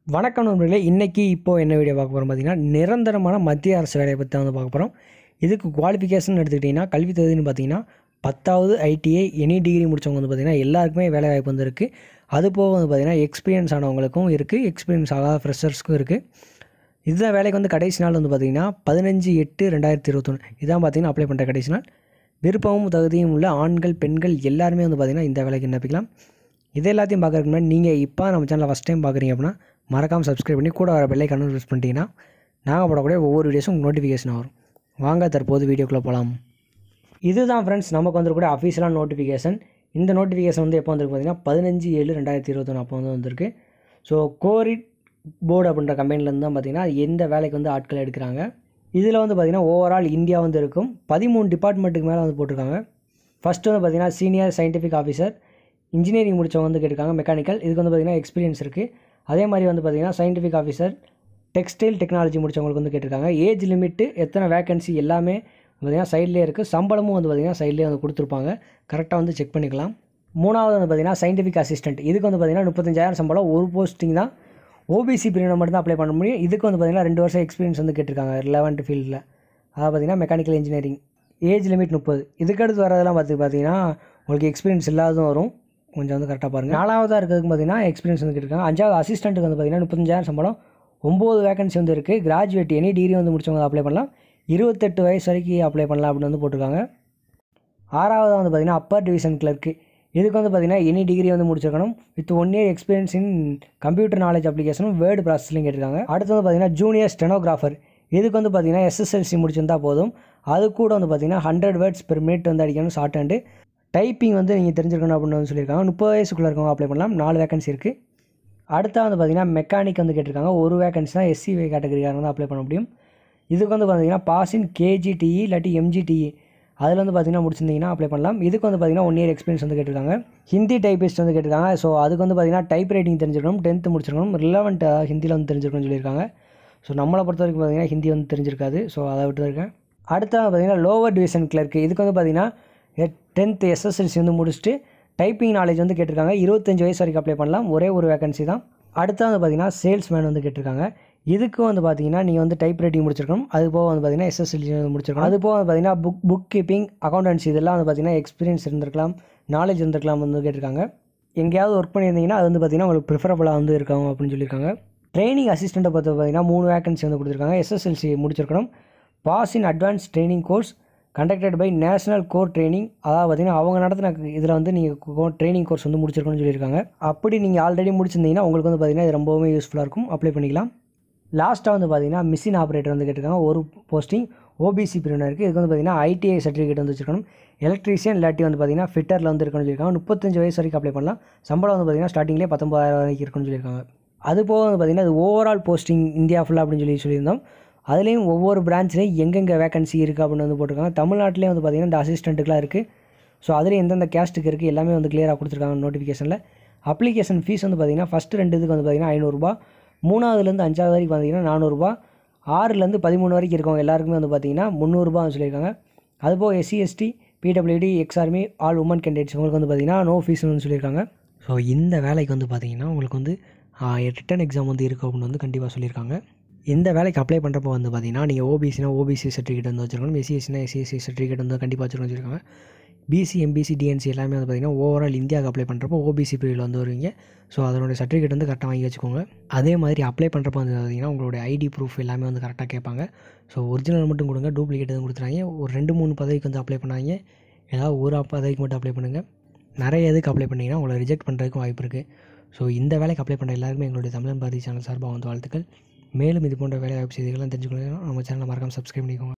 வணக்கம் நண்பர்களே இன்றைக்கி இப்போது என்ன வீடியோ பார்க்க போகிறோம் பார்த்தீங்கன்னா நிரந்தரமான மத்திய அரசு வேலையை பற்றி தான் வந்து பார்க்க போகிறோம் இதுக்கு குவாலிஃபிகேஷன் எடுத்துக்கிட்டிங்கன்னா கல்வி தகுதின்னு பார்த்தீங்கன்னா பத்தாவது ஐடிஐ எனி டிகிரி முடித்தவங்க வந்து பார்த்திங்கன்னா எல்லாருக்குமே வேலை வாய்ப்பு வந்து இருக்குது அது போக வந்து பார்த்திங்கன்னா எக்ஸ்பீரியன்ஸ் ஆனவங்களுக்கும் இருக்குது எக்ஸ்பீரியன்ஸ் ஆகாத ஃப்ரெஷர்ஸ்க்கும் இருக்குது இதுதான் வேலைக்கு வந்து கடைசி நாள் வந்து பார்த்திங்கன்னா பதினஞ்சு எட்டு ரெண்டாயிரத்தி இருபத்தொன்று இதான் பார்த்திங்கன்னா அப்ளை பண்ணுற கடைசி நாள் விருப்பமும் தகுதியும் உள்ள ஆண்கள் பெண்கள் எல்லாருமே வந்து பார்த்திங்கன்னா இந்த வேலைக்கு விண்ணப்பிக்கலாம் இது எல்லாத்தையும் பார்க்கறதுக்கு முன்னாடி நீங்கள் இப்போ நம்ம சேனலை ஃபஸ்ட் டைம் பார்க்குறீங்க அப்படின்னா மறக்காமல் சப்ஸ்கிரைப் பண்ணி கூட வர பெல்லை கண்ணு யூஸ் பண்ணிட்டீங்கன்னா நாங்கள் போடக்கூடிய ஒவ்வொரு வீடியோஸும் நோட்டிஃபிகேஷன் வரும் வாங்க தற்போது வீடியோக்குள்ளே போகலாம் இதுதான் ஃப்ரெண்ட்ஸ் நமக்கு வந்துருக்கூடிய அஃபீஷியலான நோட்டிஃபிகேஷன் இந்த நோட்டிஃபிகேஷன் வந்து எப்போ வந்திருக்கு பார்த்தீங்கன்னா பதினஞ்சு ஏழு ரெண்டாயிரத்தி இருபத்தொன்று அப்போ வந்து வந்திருக்கு ஸோ கோரிட் போர்டு அப்படின்ற கம்பெனிலேருந்து தான் பார்த்தீங்கன்னா எந்த வேலைக்கு வந்து ஆட்கள் எடுக்கிறாங்க இதில் வந்து பார்த்திங்கன்னா ஓவரால் இந்தியா வந்து இருக்கும் பதிமூணு டிபார்ட்மெண்ட்டுக்கு மேலே வந்து போட்டிருக்காங்க ஃபஸ்ட்டு வந்து பார்த்திங்கன்னா சீனியர் சயின்டிஃபிக் ஆஃபீஸர் இன்ஜினியரிங் முடித்தவங்க வந்து கேட்டிருக்காங்க மெக்கானிக்கல் இதுக்கு வந்து பார்த்திங்கன்னா எக்ஸ்பீரியன்ஸ் இருக்குது அதே மாதிரி வந்து பார்த்திங்கன்னா சயின்டிஃபிக் ஆஃபீஸர் டெக்ஸ்டைல் டெக்னாலஜி முடித்தவங்களுக்கு வந்து கேட்டிருக்காங்க ஏஜ் லிமிட்டு எத்தனை வேகன்சி எல்லாமே பார்த்திங்கன்னா சைட்லேயே இருக்குது சம்பளமும் வந்து பார்த்திங்கன்னா சைட்லேயே வந்து கொடுத்துருப்பாங்க கரெக்டாக வந்து செக் பண்ணிக்கலாம் மூணாவது வந்து பார்த்திங்கன்னா சயின்டிஃபிக் அசிஸ்டன்ட் இதுக்கு வந்து பார்த்திங்கன்னா முப்பத்தஞ்சாயிரம் சம்பளம் ஒரு போஸ்டிங் தான் ஓபிசி பிரிவினை மட்டும் தான் அப்ளை பண்ண முடியும் இதுக்கு வந்து பார்த்திங்கன்னா ரெண்டு வருஷம் எக்ஸ்பீரியன்ஸ் வந்து கேட்டிருக்காங்க ரிலவெண்ட் ஃபீல்டில் அதாவது பார்த்திங்கன்னா மெக்கானிக்கல் இன்ஜினியரிங் ஏஜ் லிமிட் முப்பது இதுக்கடுத்து வரதெல்லாம் பார்த்து பார்த்தீங்கன்னா உங்களுக்கு எக்ஸ்பீரியன்ஸ் இல்லாததும் வரும் கொஞ்சம் வந்து கரெக்டாக பாருங்கள் நாலாவதாக இருக்கிறதுக்கு பார்த்தீங்கன்னா எக்ஸ்பீரியன்ஸ் வந்து கேட்டிருக்காங்க அஞ்சாவது அசிஸ்டண்ட்டுக்கு வந்து பார்த்திங்கன்னா முப்பத்தஞ்சாயிரம் சம்பளம் ஒம்பது வேகன்சி வந்து இருக்குது கிராஜுவேட் எனி டிகிரி வந்து முடிச்சவங்க அப்ளை பண்ணலாம் இருபத்தெட்டு வயசு வரைக்கும் அப்ளை பண்ணலாம் அப்படின்னு வந்து போட்டிருக்காங்க ஆறாவது வந்து பார்த்திங்கன்னா அப்பர் டிவிஷன் கிளர்க்கு இதுக்கு வந்து பார்த்திங்கன்னா எனி டிகிரி வந்து முடிச்சிருக்கணும் with one year experience in computer knowledge அப்ளிகேஷனும் வேர்டு ப்ராசஸிங் கேட்டிருக்காங்க அடுத்து வந்து பார்த்திங்கன்னா ஜூனியர் ஸ்டெனோகிராஃபர் இதுக்கு வந்து பார்த்திங்கன்னா எஸ்எஸ்எல்சி முடிச்சிருந்தா போதும் அது கூட வந்து பார்த்திங்கன்னா ஹண்ட்ரட் வேர்ட்ஸ் பெர் மினிட் வந்து அடிக்கணும் ஷார்ட் ஹேண்டு டைப்பிங் வந்து நீங்கள் தெரிஞ்சிருக்கணும் அப்படின்னு வந்து சொல்லியிருக்காங்க முப்பது வயசுக்குள்ளே இருக்கவங்க அப்ளை பண்ணலாம் நாலு வேகன்சி இருக்குது அடுத்தா வந்து பார்த்திங்கன்னா மெக்கானிக் வந்து கேட்டிருக்காங்க ஒரு வேகன்சி தான் எஸ்சி கேட்டகரிக்காரங்க வந்து அப்ளை பண்ண முடியும் இதுக்கு வந்து பார்த்திங்கன்னா பாஸின் கேஜிடிஇ இல்லாட்டி எம்ஜிடிஇ அதில் வந்து பார்த்திங்கன்னா முடிச்சிருந்தீங்கன்னா அப்ளை பண்ணலாம் இதுக்கு வந்து பார்த்திங்கன்னா ஒன் இயர் எக்ஸ்பீரியன்ஸ் வந்து கேட்டிருக்காங்க ஹிந்தி டைப்பிஸ்ட் வந்து கேட்டிருக்காங்க ஸோ அதுக்கு வந்து பார்த்திங்கன்னா டைப் ரைட்டிங் தெரிஞ்சிருக்கணும் டென்த்து முடிச்சிருக்கணும் ரிலவெண்ட் ஹிந்தியில் வந்து தெரிஞ்சிருக்கணும்னு சொல்லியிருக்காங்க ஸோ நம்மளை பொறுத்த வரைக்கும் பார்த்திங்கன்னா ஹிந்தி வந்து தெரிஞ்சிருக்காது ஸோ அதை விட்டு இருக்கேன் அடுத்தது பார்த்திங்கன்னா லோவர் டிவிஷன் கிளர்க்கு இதுக்கு வந்து பார்த்திங்கன்னா டென்த்து எஸ்எஸ்எல்சி வந்து முடிச்சுட்டு டைப்பிங் நாலேஜ் வந்து கேட்டிருக்காங்க இருபத்தஞ்சி வயசு வரைக்கும் அப்ளை பண்ணலாம் ஒரே ஒரு வேகன்சி தான் அடுத்தது வந்து பார்த்திங்கன்னா சேல்ஸ்மேன் வந்து கேட்டிருக்காங்க இதுக்கு வந்து பார்த்தீங்கன்னா நீங்கள் வந்து டைப் ரைட்டிங் முடிச்சிருக்கணும் அது போக வந்து பார்த்தீங்கன்னா எஸ்எஸ்எல்சி முடிச்சிருக்கணும் அது போக வந்து பார்த்தீங்கன்னா புக் புக் கீப்பிங் அக்கௌண்டன்சி இதெல்லாம் வந்து பார்த்தீங்கன்னா எக்ஸ்பீரியன்ஸ் இருந்திருக்கலாம் நாலேஜ் இருந்திருக்கலாம் வந்து கேட்டிருக்காங்க எங்கேயாவது ஒர்க் பண்ணியிருந்தீங்கன்னா அது வந்து பார்த்தீங்கன்னா உங்களுக்கு ப்ரிஃபரபுளாக வந்து இருக்காங்க அப்படின்னு சொல்லியிருக்காங்க ட்ரைனிங் அசிஸ்டண்ட்டை பொறுத்த பார்த்தீங்கன்னா மூணு வேகன்சி வந்து கொடுத்துருக்காங்க எஸ்எஸ்எல்சி முடிச்சிருக்கணும் pass in advance training course conducted by national core training அதாவது பார்த்தீங்கன்னா அவங்க நடத்தின இதில் வந்து நீங்கள் ட்ரைனிங் கோர்ஸ் வந்து முடிச்சிருக்கணும்னு சொல்லியிருக்காங்க அப்படி நீங்கள் ஆல்ரெடி முடிச்சிருந்தீங்கன்னா உங்களுக்கு வந்து பார்த்தீங்கன்னா இது ரொம்பவுமே யூஸ்ஃபுல்லாக இருக்கும் அப்ளை பண்ணிக்கலாம் லாஸ்ட்டாக வந்து பார்த்தீங்கன்னா மிஷின் ஆப்ரேட்டர் வந்து கேட்டிருக்காங்க ஒரு போஸ்டிங் ஓபிசி பிரிவினருக்கு இதுக்கு வந்து பார்த்தீங்கன்னா ஐடிஐ சர்டிஃபிகேட் வந்து வச்சிருக்கணும் எலக்ட்ரீஷியன் இல்லாட்டி வந்து பார்த்தீங்கன்னா ஃபிட்டரில் வந்து இருக்கணும்னு சொல்லியிருக்காங்க முப்பத்தஞ்சு வயசு வரைக்கும் அப்ளை பண்ணலாம் சம்பளம் வந்து பார்த்தீங்கன்னா ஸ்டார்டிங்லேயே பத்தொம்பதாயிரம் வரைக்கும் இருக்குன்னு சொல்லியிருக்காங்க அது போக வந்து பார்த்தீங்கன்னா அது ஓவரால் போஸ்டிங் இந்தியா ஃபுல்லாக அப்படின்னு சொல்லி சொல்லியிருந்தோம் அதுலேயும் ஒவ்வொரு பிரான்ச்லேயும் எங்கெங்கே வேகன்சி இருக்குது அப்படின்னு வந்து போட்டிருக்காங்க தமிழ்நாட்டிலே வந்து பார்த்திங்கன்னா இந்த அசிஸ்டண்ட்டுக்குலாம் இருக்குது ஸோ அதில் எந்தெந்த கேஸ்ட்டுக்கு இருக்குது எல்லாமே வந்து கிளியராக கொடுத்துருக்காங்க நோட்டிஃபிகேஷனில் அப்ளிகேஷன் ஃபீஸ் வந்து பார்த்திங்கன்னா ஃபஸ்ட்டு ரெண்டு இதுக்கு வந்து பார்த்திங்கன்னா ஐநூறுரூபா மூணாவதுலேருந்து அஞ்சாவது வரைக்கும் பார்த்தீங்கன்னா நானூறுரூபா ஆறுலேருந்து பதிமூணு வரைக்கும் இருக்கவங்க எல்லாருக்குமே வந்து பார்த்திங்கன்னா முந்நூறுரூபா சொல்லியிருக்காங்க அதுபோக SC ST PWD ex army all women candidates உங்களுக்கு வந்து பார்த்திங்கன்னா நோ ஃபீஸ்னு சொல்லியிருக்காங்க ஸோ இந்த வேலைக்கு வந்து பார்த்திங்கன்னா உங்களுக்கு வந்து ரிட்டன் எக்ஸாம் வந்து இருக்குது அப்படின்னு வந்து கண்டிப்பாக சொல்லியிருக்காங்க இந்த வேலைக்கு அப்ளை பண்ணுறப்போ வந்து பார்த்தீங்கன்னா நீங்கள் ஓபிசினா ஓபிசி சர்டிஃபிகேட் வந்து வச்சிருக்கணும் எஸ்சிஎஸ்சினா எஸ்சிஎஸ்சி சர்டிஃபிகேட் வந்து கண்டிப்பாக வச்சிருக்கணும் வச்சுருக்காங்க பிசி எம்பிசி டிஎன்சி எல்லாமே வந்து பார்த்திங்கன்னா ஓவரால் இந்தியாவுக்கு அப்ளை பண்ணுறப்போ ஓபிசி பிரிவில் வந்து வருவீங்க ஸோ அதனுடைய சர்டிஃபிகேட் வந்து கரெக்டாக வாங்கி வச்சுக்கோங்க அதே மாதிரி அப்ளை பண்ணுறப்போ வந்து பார்த்திங்கன்னா உங்களுடைய ஐடி ப்ரூஃப் எல்லாமே வந்து கரெக்டாக கேட்பாங்க ஸோ ஒரிஜினல் மட்டும் கொடுங்க டூப்ளிகேட் எதுவும் கொடுத்துறாங்க ஒரு ரெண்டு மூணு பதவிக்கு வந்து அப்ளை பண்ணாங்க ஏதாவது ஒரு பதவிக்கு மட்டும் அப்ளை பண்ணுங்கள் நிறைய எதுக்கு அப்ளை பண்ணிங்கன்னா உங்களை ரிஜெக்ட் பண்ணுறதுக்கும் வாய்ப்பு இருக்குது ஸோ இந்த வேலைக்கு அப்ளை பண்ணுற எல்லாருமே எங்களுடைய தமிழன் பாரதி சேனல் சார்பாக வந்து வாழ்த்துக்கள் மேலும் இது போன்ற வேலை வாய்ப்பு செய்திகள்லாம் தெரிஞ்சுக்கணும் நம்ம சேனலை மறக்காமல் சப்ஸ்கிரைப் பண்ணிக்கோங்க